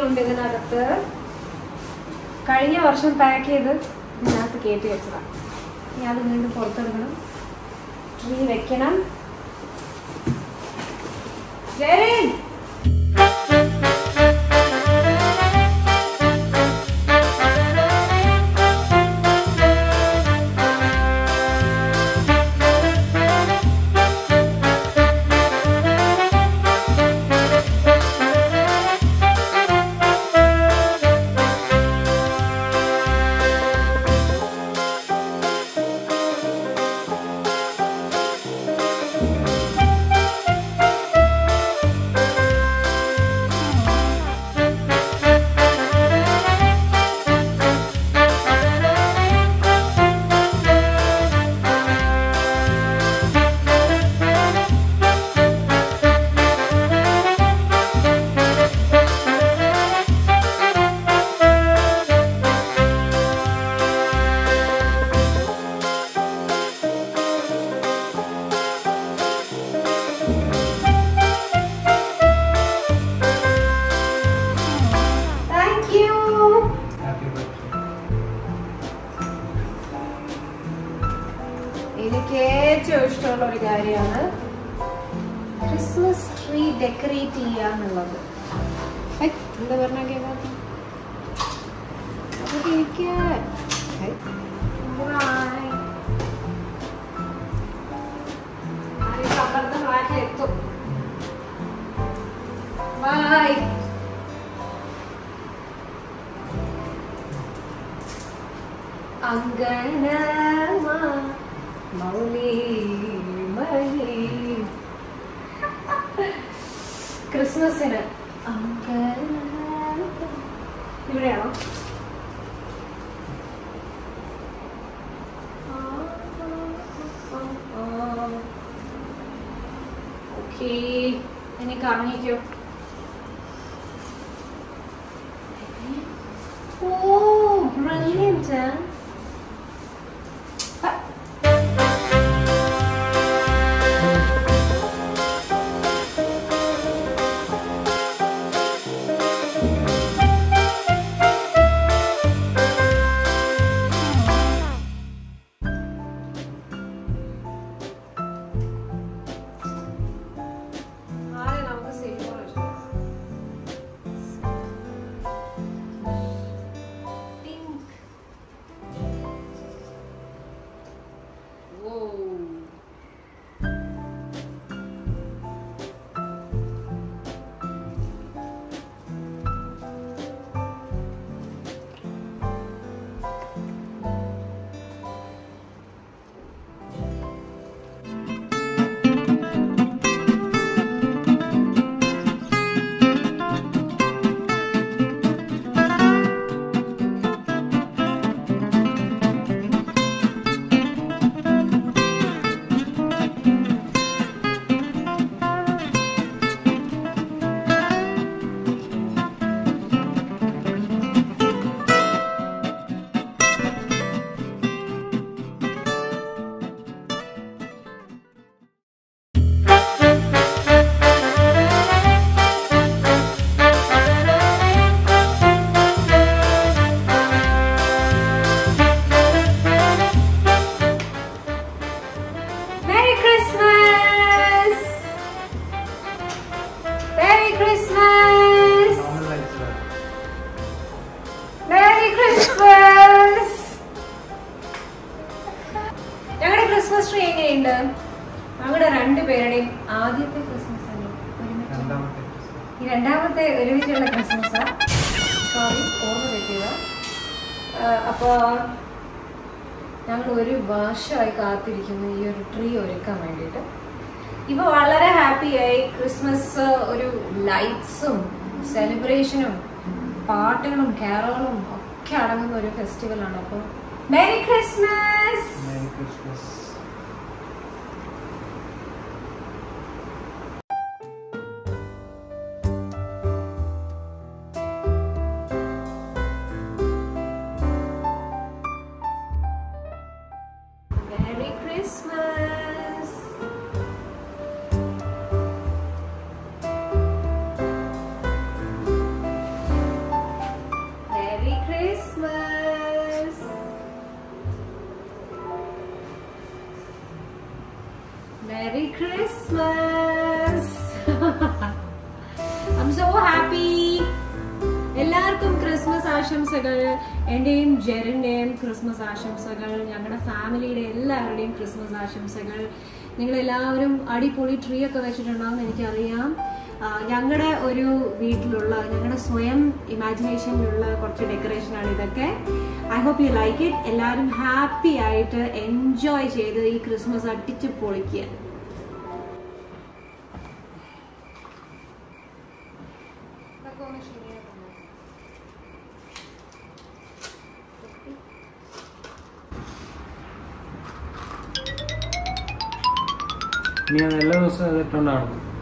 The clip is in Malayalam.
ഉണ്ട് ഇതിനകത്ത് കഴിഞ്ഞ വർഷം പാക്ക് ചെയ്ത് ഇതിനകത്ത് കയറ്റി വെച്ചതാണ് ഇനി അത് വീണ്ടും പുറത്തെടുക്കണം ട്രീ വെക്കണം Jerin thank you happy birthday എനിക്ക് ഏറ്റവും ഇഷ്ടമുള്ള ഒരു കാര്യമാണ് ക്രിസ്മസ് ട്രീ ഡെക്കറേറ്റ് ചെയ്യാന്നുള്ളത് ഹൈ, എന്താ പറഞ്ഞ കേൾക്കാത്ത അതൊക്കെ എനിക്ക് ഹൈ, ബൈ. ആരെങ്കിലും അപ്പുറത്തെ ഫ്ലാറ്റിൽ എത്തും ബൈ അങ്കണമാ മൗലി മണി ക്രിസ്മസിന് അങ്കണ ഇവിടെയാണോ ഓക്കേ ഇനി കറങ്ങിക്കോ ഓ ബ്രില്യൻറ്റ് ആദ്യം നമുക്ക് silver pink oh Merry Christmas! Merry Christmas! Merry Christmas! ഞങ്ങളുടെ ക്രിസ്മസ് ട്രീ എങ്ങനെയുണ്ട് ഞങ്ങളുടെ രണ്ടുപേരുടെയും ആദ്യത്തെ ക്രിസ്മസ് അല്ലേ ഒരുമിച്ച് രണ്ടാമത്തെ ഈ രണ്ടാമത്തെ ഒരുമിച്ചുള്ള ക്രിസ്മസാ സോറി ഓർമ്മ തെറ്റിയതാ അപ്പോ ഞങ്ങൾ ഒരു വർഷമായി കാത്തിരിക്കുന്നു ഈ ഒരു ട്രീ ഒരുക്കാൻ വേണ്ടിയിട്ട് ഇപ്പൊ വളരെ ഹാപ്പിയായി ക്രിസ്മസ് ഒരു ലൈറ്റ്സും സെലിബ്രേഷനും പാട്ടുകളും കാരോളും ഒക്കെ അടങ്ങുന്ന ഒരു ഫെസ്റ്റിവൽ ആണ് അപ്പോൾ merry Christmas Merry Christmas. Merry Christmas Christmas ആശംസകൾ എൻ്റെയും ജെറിൻ്റെയും ക്രിസ്മസ് ആശംസകൾ ഞങ്ങളുടെ ഫാമിലിയുടെ എല്ലാവരുടെയും ക്രിസ്മസ് ആശംസകൾ നിങ്ങളെല്ലാവരും അടിപൊളി ട്രീ ഒക്കെ വെച്ചിട്ടുണ്ടാവും എനിക്കറിയാം ഞങ്ങളുടെ ഒരു വീട്ടിലുള്ള ഞങ്ങളുടെ സ്വയം ഇമാജിനേഷനിലുള്ള കുറച്ച് ഡെക്കറേഷനാണ് ഇതൊക്കെ I hope you like it എല്ലാവരും ഹാപ്പി ആയിട്ട് എൻജോയ് ചെയ്ത് ഈ ക്രിസ്മസ് അടിച്ച് പൊളിക്കുക ഇനി ഞാൻ എല്ലാ ദിവസവും ഇത് ഇട്ടുകൊണ്ടാണ്